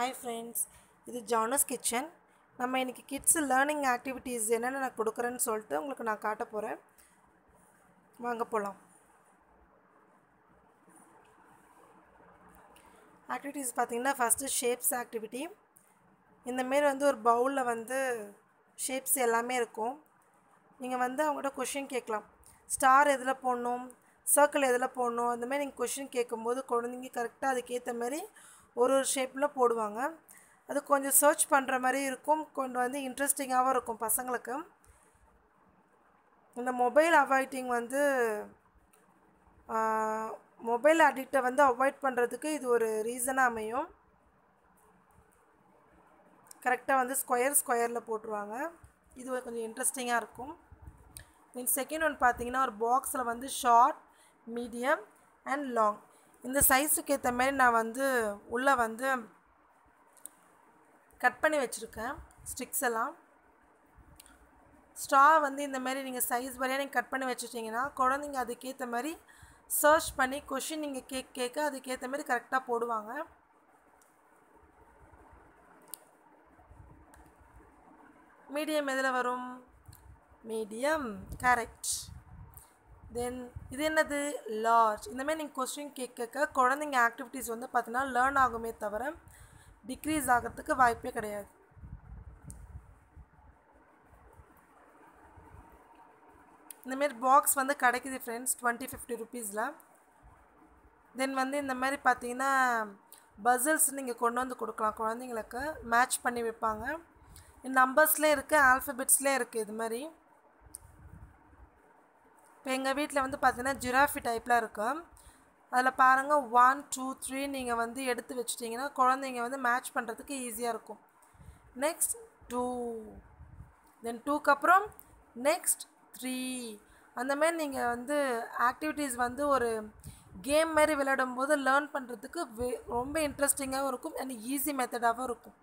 hi friends இது ஜானஸ் kitchen நம்ம இன்றைக்கி கிட்ஸ் லேர்னிங் ஆக்டிவிட்டீஸ் என்னென்ன நான் கொடுக்குறேன்னு சொல்லிட்டு உங்களுக்கு நான் காட்ட போகிறேன் வாங்க போகலாம் ஆக்டிவிட்டீஸ் பார்த்தீங்கன்னா ஃபஸ்ட்டு ஷேப்ஸ் ஆக்டிவிட்டி இந்தமாரி வந்து ஒரு பவுலில் வந்து ஷேப்ஸ் எல்லாமே இருக்கும் நீங்கள் வந்து அவங்கள்ட்ட கொஷின் கேட்கலாம் ஸ்டார் எதில் போடணும் சர்க்கிள் எதில் போடணும் அந்த மாதிரி நீங்கள் கொஷின் கேட்கும்போது குழந்தைங்க கரெக்டாக அதுக்கேற்ற மாதிரி ஒரு ஒரு ஷேப்பில் போடுவாங்க அது கொஞ்சம் சர்ச் பண்ணுற மாதிரி இருக்கும் கொஞ்சம் வந்து இன்ட்ரெஸ்டிங்காகவும் இருக்கும் பசங்களுக்கு இந்த மொபைல் அவாய்டிங் வந்து மொபைல் அடிக்டை வந்து அவாய்ட் பண்ணுறதுக்கு இது ஒரு ரீசனாக அமையும் கரெக்டாக வந்து ஸ்கொயர் ஸ்கொயரில் போட்டுருவாங்க இது ஒரு கொஞ்சம் இன்ட்ரெஸ்டிங்காக இருக்கும் தென் செகண்ட் ஒன் பார்த்தீங்கன்னா ஒரு பாக்ஸில் வந்து ஷார்ட் மீடியம் அண்ட் லாங் இந்த சைஸுக்கு ஏற்ற மாதிரி நான் வந்து உள்ளே வந்து கட் பண்ணி வச்சுருக்கேன் ஸ்டிக்ஸ் எல்லாம் ஸ்ட்ரா வந்து இந்த மாதிரி நீங்கள் சைஸ் வரையாக நீங்கள் கட் பண்ணி வச்சுட்டிங்கன்னா குழந்தைங்க அதுக்கேற்ற மாதிரி சர்ச் பண்ணி கொஷின் நீங்கள் கேக் கேட்க அதுக்கேற்ற மாதிரி கரெக்டாக போடுவாங்க மீடியம் எதில் வரும் மீடியம் கரெக்ட் தென் இது என்னது லார்ஜ் இந்தமாதிரி நீங்கள் கொஸ்டின் கேட்க குழந்தைங்க ஆக்டிவிட்டீஸ் வந்து பார்த்தீங்கன்னா லேர்ன் ஆகுமே தவிர டிக்ரீஸ் ஆகிறதுக்கு வாய்ப்பே கிடையாது இந்தமாரி பாக்ஸ் வந்து கிடைக்குது ஃப்ரெண்ட்ஸ் டுவெண்ட்டி ஃபிஃப்டி ருபீஸில் தென் வந்து இந்த மாதிரி பார்த்தீங்கன்னா பசில்ஸ் நீங்கள் கொண்டு வந்து கொடுக்கலாம் குழந்தைங்களுக்கு மேட்ச் பண்ணி வைப்பாங்க நம்பர்ஸ்லேயே இருக்குது ஆல்ஃபபெட்ஸ்லேயே இருக்குது இது மாதிரி இப்போ எங்கள் வீட்டில் வந்து பார்த்தீங்கன்னா ஜிராஃபி டைப்பில் இருக்கும் அதில் பாருங்கள் ஒன் டூ த்ரீ நீங்கள் வந்து எடுத்து வச்சிட்டிங்கன்னா குழந்தைங்க வந்து மேட்ச் பண்ணுறதுக்கு ஈஸியாக இருக்கும் நெக்ஸ்ட் டூ தென் டூக்கு அப்புறம் நெக்ஸ்ட் த்ரீ அந்த மாதிரி நீங்கள் வந்து ஆக்டிவிட்டீஸ் வந்து ஒரு கேம் மாதிரி விளையாடும் போது லேர்ன் பண்ணுறதுக்கு வே ரொம்ப இன்ட்ரெஸ்டிங்காகவும் இருக்கும் அண்ட் ஈஸி மெத்தடாகவும் இருக்கும்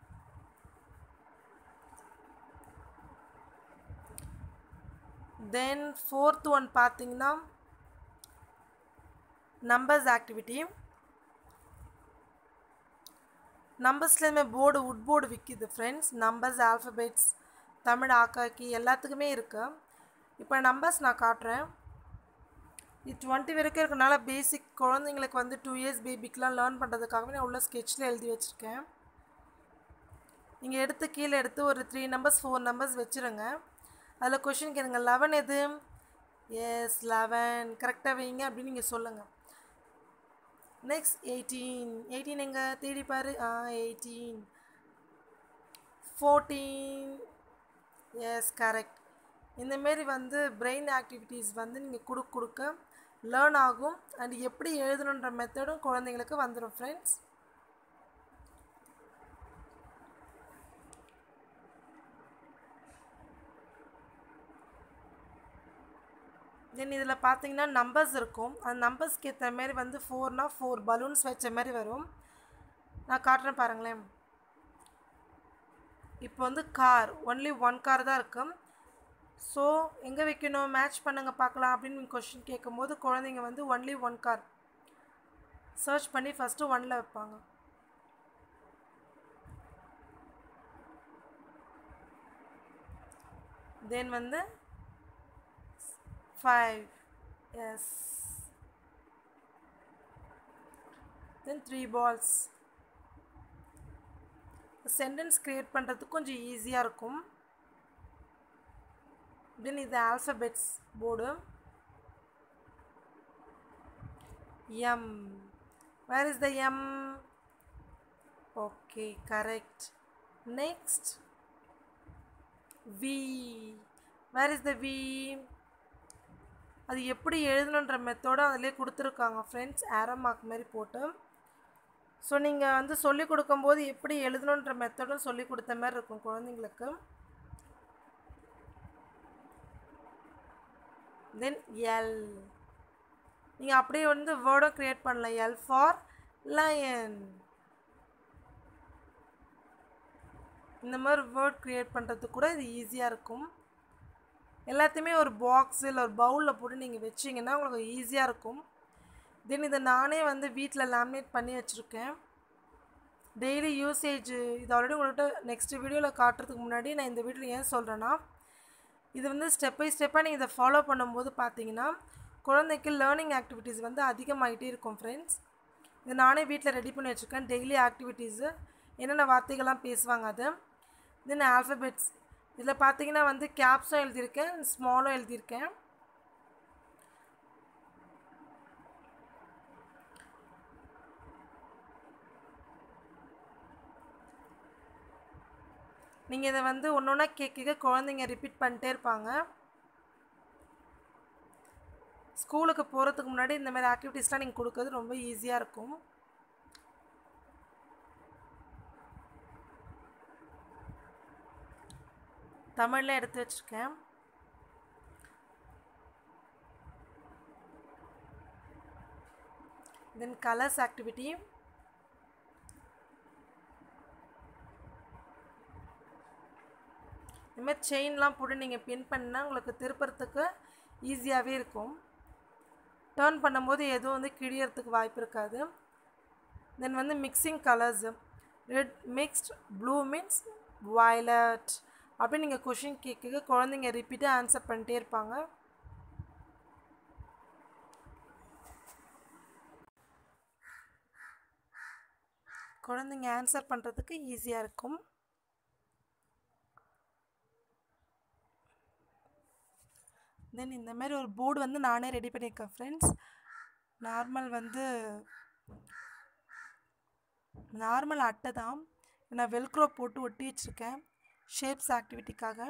தென் ஃபோர்த் ஒன் பார்த்தீங்கன்னா நம்பர்ஸ் ஆக்டிவிட்டி நம்பர்ஸ்லேயுமே போர்டு உட் போர்டு விற்கிது ஃப்ரெண்ட்ஸ் நம்பர்ஸ் ஆல்ஃபபெட்ஸ் தமிழ் ஆக்காக்கி எல்லாத்துக்குமே இருக்குது இப்போ நம்பர்ஸ் நான் காட்டுறேன் இது டுவெண்ட்டி வரைக்கும் இருக்கனால பேசிக் குழந்தைங்களுக்கு வந்து டூ இயர்ஸ் பேபிக்கெலாம் லேர்ன் பண்ணுறதுக்காகவே நான் உள்ள ஸ்கெட்சில் எழுதி வச்சுருக்கேன் நீங்கள் எடுத்து கீழே எடுத்து ஒரு த்ரீ நம்பர்ஸ் ஃபோர் நம்பர்ஸ் வச்சுருங்க அதில் கொஷின் கேளுங்க லெவன் எது எஸ் லெவன் கரெக்டாக வைங்க அப்படின்னு நீங்கள் சொல்லுங்கள் நெக்ஸ்ட் எயிட்டீன் எயிட்டீன் எங்கே தேடி பாரு ஆ எயிட்டீன் ஃபோர்டீன் எஸ் கரெக்ட் இந்தமாரி வந்து பிரெயின் ஆக்டிவிட்டீஸ் வந்து நீங்கள் கொடுக்க கொடுக்க லேர்ன் ஆகும் அண்ட் எப்படி எழுதணுன்ற மெத்தடும் குழந்தைங்களுக்கு வந்துடும் ஃப்ரெண்ட்ஸ் தென் இதில் பார்த்தீங்கன்னா நம்பர்ஸ் இருக்கும் அந்த நம்பர்ஸ்க்கு ஏற்ற மாதிரி வந்து ஃபோர்னால் ஃபோர் பலூன்ஸ் வச்ச மாதிரி வரும் நான் காட்டுறேன் பாருங்களேன் இப்போ வந்து கார் ஒன்லி ஒன் கார் தான் இருக்கும் ஸோ எங்கே வைக்கணும் மேட்ச் பண்ணுங்க பார்க்கலாம் அப்படின்னு கொஷின் கேட்கும்போது குழந்தைங்க வந்து ஒன்லி ஒன் கார் சர்ச் பண்ணி ஃபஸ்ட்டு ஒனில் வைப்பாங்க தென் வந்து five yes then three balls sentence create பண்ணுறதுக்கு கொஞ்சம் ஈஸியாக இருக்கும் தென் இது alphabets board M where is the M okay correct next V where is the V அது எப்படி எழுதணுன்ற மெத்தோடு அதிலே கொடுத்துருக்காங்க ஃப்ரெண்ட்ஸ் ஏரோ மார்க் மாதிரி போட்டு ஸோ நீங்கள் வந்து சொல்லி கொடுக்கும்போது எப்படி எழுதணுன்ற மெத்தடும் சொல்லி கொடுத்த மாதிரி இருக்கும் குழந்தைங்களுக்கு தென் எல் நீங்கள் அப்படியே வந்து வேர்டும் க்ரியேட் பண்ணலாம் எல் ஃபார் லயன் இந்த மாதிரி வேர்ட் க்ரியேட் பண்ணுறதுக்கு கூட இது ஈஸியாக இருக்கும் எல்லாத்தையுமே ஒரு பாக்ஸ் இல்லை ஒரு பவுலில் போட்டு நீங்கள் வச்சிங்கன்னா உங்களுக்கு ஈஸியாக இருக்கும் தென் இதை நானே வந்து வீட்டில் லேமினேட் பண்ணி வச்சுருக்கேன் டெய்லி யூசேஜ் இது ஆல்ரெடி உங்கள்கிட்ட நெக்ஸ்ட் வீடியோவில் காட்டுறதுக்கு முன்னாடி நான் இந்த வீடியோவில் ஏன் சொல்கிறேன்னா இது வந்து ஸ்டெப் பை ஸ்டெப்பாக நீங்கள் இதை ஃபாலோ பண்ணும்போது பார்த்தீங்கன்னா குழந்தைக்கு லேர்னிங் ஆக்டிவிட்டீஸ் வந்து அதிகமாகிட்டே இருக்கும் ஃப்ரெண்ட்ஸ் இது நானே வீட்டில் ரெடி பண்ணி வச்சுருக்கேன் டெய்லி ஆக்டிவிட்டீஸு என்னென்ன வார்த்தைகள்லாம் பேசுவாங்க அது தென் ஆல்ஃபபெட்ஸ் இதில் பார்த்தீங்கன்னா வந்து கேப்ஸும் எழுதியிருக்கேன் ஸ்மாலும் எழுதியிருக்கேன் நீங்கள் இதை வந்து ஒன்று ஒன்றா கேட்க குழந்தைங்க ரிப்பீட் பண்ணிட்டே இருப்பாங்க ஸ்கூலுக்கு போகிறதுக்கு முன்னாடி இந்த மாதிரி ஆக்டிவிட்டீஸ்லாம் நீங்கள் கொடுக்கறது ரொம்ப ஈஸியாக இருக்கும் தமிழில் எடுத்து வச்சுருக்கேன் தென் கலர்ஸ் ஆக்டிவிட்டி இதுமாதிரி செயின்லாம் போட்டு நீங்கள் பின் பண்ணால் உங்களுக்கு திருப்புறத்துக்கு ஈஸியாகவே இருக்கும் டேர்ன் பண்ணும்போது எதுவும் வந்து கிழியறதுக்கு வாய்ப்பு இருக்காது தென் வந்து mixing colours red mixed blue means violet அப்படின்னு நீங்கள் கொஷின் கேட்க குழந்தைங்க ரிப்பீட்டாக ஆன்சர் பண்ணிட்டே இருப்பாங்க குழந்தைங்க ஆன்சர் பண்ணுறதுக்கு ஈஸியாக இருக்கும் தென் இந்த மாதிரி ஒரு போர்டு வந்து நானே ரெடி பண்ணியிருக்கேன் ஃப்ரெண்ட்ஸ் நார்மல் வந்து நார்மல் அட்டை தான் நான் வெல்க்ரோ போட்டு ஒட்டி வச்சுருக்கேன் ஷேப்ஸ் ஆக்டிவிட்டிக்காக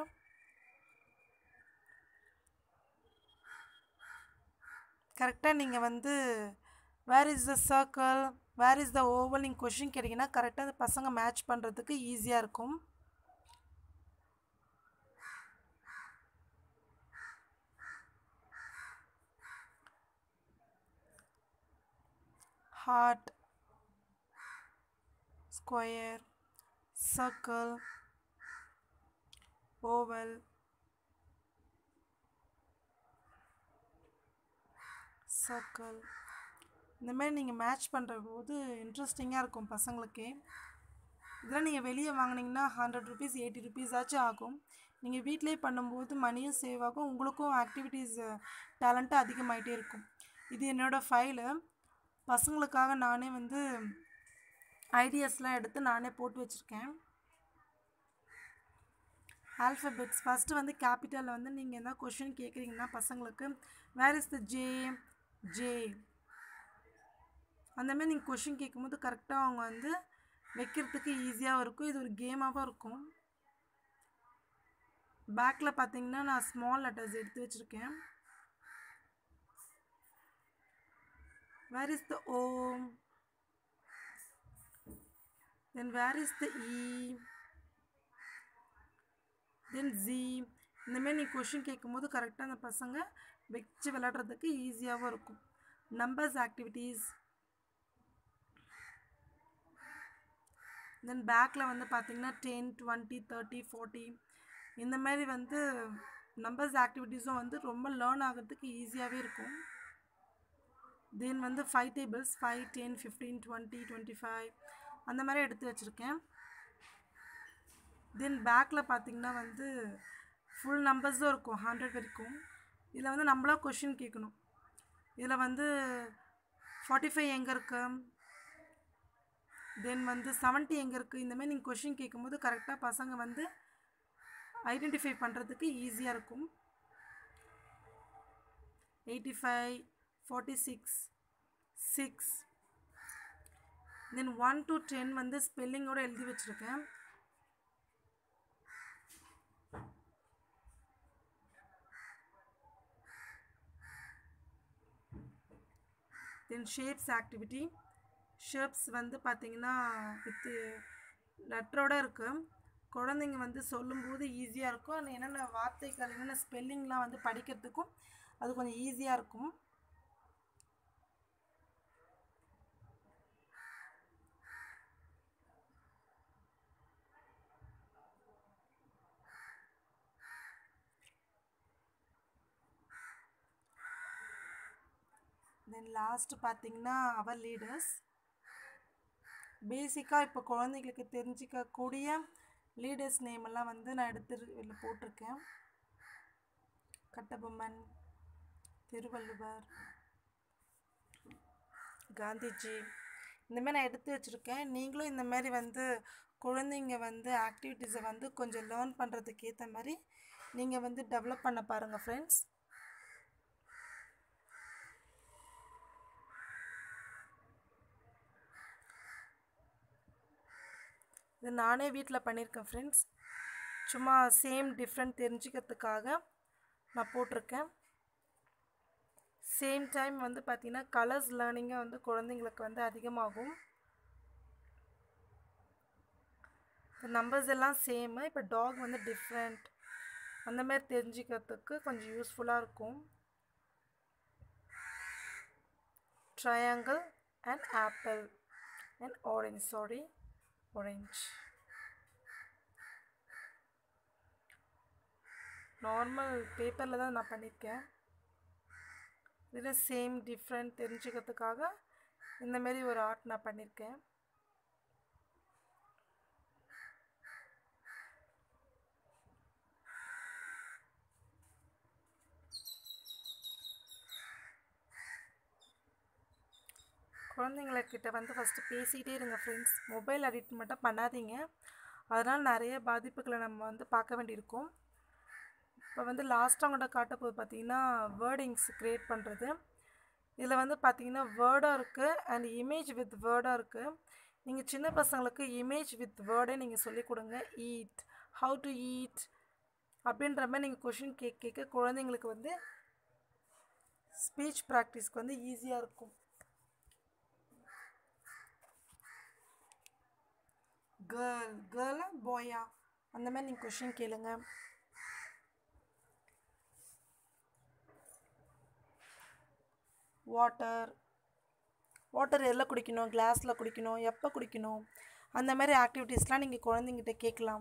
கரெக்டாக நீங்கள் வந்து where is the circle where is the oval நீங்கள் கொஷின் கேட்டிங்கன்னா கரெக்டாக அந்த பசங்க மேட்ச் பண்ணுறதுக்கு ஈஸியாக இருக்கும் heart square circle oval circle இந்த மாதிரி நீங்கள் மேட்ச் பண்ணுற போது இன்ட்ரெஸ்டிங்காக இருக்கும் பசங்களுக்கே இதெல்லாம் நீங்கள் வெளியே வாங்கினீங்கன்னா ஹண்ட்ரட் ருபீஸ் எயிட்டி ருபீஸ் ஆச்சும் ஆகும் நீங்கள் வீட்டிலே பண்ணும்போது மணியும் சேவ் ஆகும் உங்களுக்கும் ஆக்டிவிட்டீஸ் டேலண்ட்டும் அதிகமாகிட்டே இருக்கும் இது என்னோடய ஃபைலு பசங்களுக்காக நானே வந்து ஐடியாஸ்லாம் எடுத்து நானே போட்டு வச்சுருக்கேன் ஆல்ஃபபெட்ஸ் ஃபஸ்ட்டு வந்து கேபிட்டலில் வந்து நீங்கள் என்ன கொஷின் கேட்குறீங்கன்னா பசங்களுக்கு where is the J J அந்தமாதிரி நீங்கள் கொஷின் கேட்கும்போது கரெக்டாக அவங்க வந்து வைக்கிறதுக்கு ஈஸியாகவும் இருக்கும் இது ஒரு கேமாகவும் இருக்கும் பேக்கில் பார்த்தீங்கன்னா நான் ஸ்மால் லெட்டர்ஸ் எடுத்து வச்சுருக்கேன் where is the O then where is the E then Z இந்தமாரி நீ கொஷின் கேட்கும்போது கரெக்டாக அந்த பசங்க வச்சு விளையாடுறதுக்கு ஈஸியாகவும் இருக்கும் நம்பர்ஸ் ஆக்டிவிட்டீஸ் தென் பேக்கில் வந்து பார்த்திங்கன்னா டென் டுவெண்ட்டி தேர்ட்டி ஃபார்ட்டி இந்த மாதிரி வந்து நம்பர்ஸ் ஆக்டிவிட்டீஸும் வந்து ரொம்ப லேர்ன் ஆகிறதுக்கு ஈஸியாகவே இருக்கும் தென் வந்து five tables five ten fifteen twenty twenty five அந்த மாதிரி எடுத்து வச்சுருக்கேன் தென் பேக்கில் பார்த்திங்கன்னா வந்து ஃபுல் நம்பர்ஸும் இருக்கும் ஹண்ட்ரட் வரைக்கும் இதில் வந்து நம்மளாக கொஷின் கேட்கணும் இதில் வந்து ஃபார்ட்டி ஃபைவ் எங்கே இருக்கு தென் வந்து செவன்ட்டி எங்கே இருக்குது இந்தமாதிரி நீங்கள் கொஷின் கேட்கும்போது கரெக்டாக பசங்க வந்து ஐடென்டிஃபை பண்ணுறதுக்கு ஈஸியாக இருக்கும் eighty five forty six six then one two ten வந்து ஸ்பெல்லிங்கோடு எழுதி வச்சுருக்கேன் தென் ஷேப்ஸ் ஆக்டிவிட்டி ஷேப்ஸ் வந்து பார்த்திங்கன்னா வித்து லெட்டரோட இருக்குது குழந்தைங்க வந்து சொல்லும்போது ஈஸியாக இருக்கும் அது என்னென்ன வார்த்தைகள் என்னென்ன ஸ்பெல்லிங்லாம் வந்து படிக்கிறதுக்கும் அது கொஞ்சம் ஈஸியாக இருக்கும் தென் லாஸ்ட் பார்த்தீங்கன்னா அவர் லீடர்ஸ் பேசிக்காக இப்போ குழந்தைங்களுக்கு தெரிஞ்சிக்கக்கூடிய லீடர்ஸ் நேம் எல்லாம் வந்து நான் எடுத்து இதில் போட்டிருக்கேன் கட்டபொம்மன் திருவள்ளுவர் காந்திஜி இந்த மாதிரி நான் எடுத்து வச்சுருக்கேன் நீங்களும் இந்த மாதிரி வந்து குழந்தைங்க வந்து ஆக்டிவிட்டீஸை வந்து கொஞ்சம் லேர்ன் பண்ணுறதுக்கு ஏற்ற மாதிரி நீங்கள் வந்து டெவலப் பண்ண பாருங்கள் ஃப்ரெண்ட்ஸ் இது நானே வீட்டில் பண்ணியிருக்கேன் ஃப்ரெண்ட்ஸ் சும்மா சேம் டிஃப்ரெண்ட் தெரிஞ்சுக்கிறதுக்காக நான் போட்டிருக்கேன் சேம் டைம் வந்து பார்த்திங்கன்னா கலர்ஸ் லேர்னிங்காக வந்து குழந்தைங்களுக்கு வந்து அதிகமாகும் நம்பர்ஸ் எல்லாம் சேமு இப்போ டாக் வந்து டிஃப்ரெண்ட் அந்த மாதிரி தெரிஞ்சுக்கிறதுக்கு கொஞ்சம் யூஸ்ஃபுல்லாக இருக்கும் triangle and apple and orange sorry orange normal பேப்பரில் தான் நான் பண்ணியிருக்கேன் இதில் சேம் டிஃப்ரெண்ட் தெரிஞ்சுக்கிறதுக்காக இந்தமாரி ஒரு ஆர்ட் நான் பண்ணியிருக்கேன் குழந்தைங்கக்கிட்ட வந்து ஃபஸ்ட்டு பேசிகிட்டே இருங்க ஃப்ரெண்ட்ஸ் மொபைல் அடிக்ட் மட்டும் பண்ணாதீங்க அதனால் நிறைய பாதிப்புகளை நம்ம வந்து பார்க்க வேண்டியிருக்கும் இப்போ வந்து லாஸ்ட்டாக உங்கள்கிட்ட காட்ட போது பார்த்தீங்கன்னா வேர்டிங்ஸ் க்ரியேட் பண்ணுறது இதில் வந்து பார்த்தீங்கன்னா வேர்டாக இருக்குது அண்ட் இமேஜ் வித் வேர்டாக இருக்குது நீங்கள் சின்ன பசங்களுக்கு இமேஜ் வித் வேர்டே நீங்கள் சொல்லிக் கொடுங்க ஈட் ஹவு டு ஈட் அப்படின்ற மாதிரி நீங்கள் கொஷின் கேட்க கேட்க குழந்தைங்களுக்கு வந்து ஸ்பீச் ப்ராக்டிஸ்க்கு வந்து ஈஸியாக இருக்கும் கேர்ள் கேர்ளா பாயா அந்த மாதிரி நீங்கள் கொஷின் கேளுங்க வாட்டர் வாட்டர் எதில் குடிக்கணும் கிளாஸில் குடிக்கணும் எப்போ குடிக்கணும் அந்த மாதிரி ஆக்டிவிட்டீஸ்லாம் நீங்கள் குழந்தைங்கிட்ட கேட்கலாம்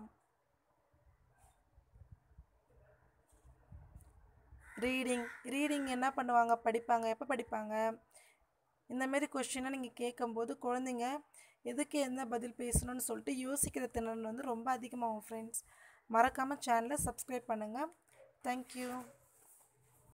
ரீடிங் ரீடிங் என்ன பண்ணுவாங்க படிப்பாங்க எப்போ படிப்பாங்க இந்தமாரி கொஷினை நீங்கள் கேட்கும்போது குழந்தைங்க எதுக்கு என்ன பதில் பேசணும்னு சொல்லிட்டு யோசிக்கிற திறன் வந்து ரொம்ப அதிகமாகும் ஃப்ரெண்ட்ஸ் மறக்காமல் சேனலை சப்ஸ்கிரைப் பண்ணுங்கள் தேங்க்யூ